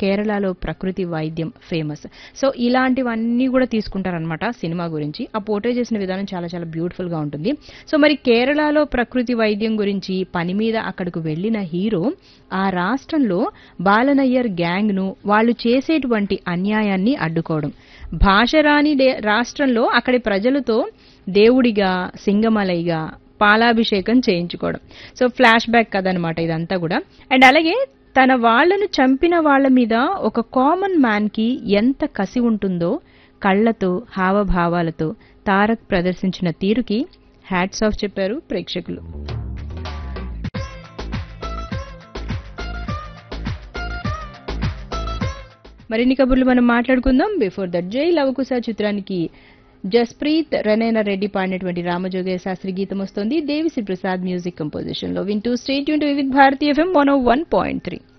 కేరళలో ప్రకృతి వైద్యం ఫేమస్ సో ఇలాంటివన్నీ కూడా తీసుకుంటారనమాట సినిమా గురించి ఆ పోర్ట్రే చేసిన విధానం చాలా చాలా బ్యూటిఫుల్ గా ఉంటుంది సో మరి కేరళలో ప్రకృతి వైద్యం గురించి పని మీద అక్కడికి వెళ్ళిన హీరో ఆ రాష్ట్రంలో బాలనయ్యర్ గ్యాంగ్ ను వాళ్ళు చేసేటువంటి అన్యాయాన్ని అడ్డుకోవడం భాష రాని దే- రాష్ట్రంలో అక్కడి ప్రజలతో దేవుడిగా సింగమలైగా పాలాభిషేకం చేయించుకోవడం సో ఫ్లాష్ బ్యాక్ కథ అనమాట ఇదంతా కూడా అండ్ అలాగే తన వాళ్ళను చంపిన వాళ్ళ మీద ఒక కామన్ మ్యాన్ కి ఎంత కసి ఉంటుందో కళ్ళతో హావభావాలతో తారక్ ప్రదర్శించిన తీరుకి హ్యాట్స్ ఆఫ్ చెప్పారు ప్రేక్షకులు మరిన్ని కబుర్లు మనం మాట్లాడుకుందాం బిఫోర్ దట్ జై లవకుశ చిత్రానికి జస్ప్రీత్ రనేన రెడ్డి పాడినటువంటి రామజోగయ్య శాస్త్రి గీతం వస్తోంది దేవిశ్రీ ప్రసాద్ మ్యూజిక్ కంపోజిషన్ లో వింటూ స్టేట్ యూన్ with Bharatiya FM one one point three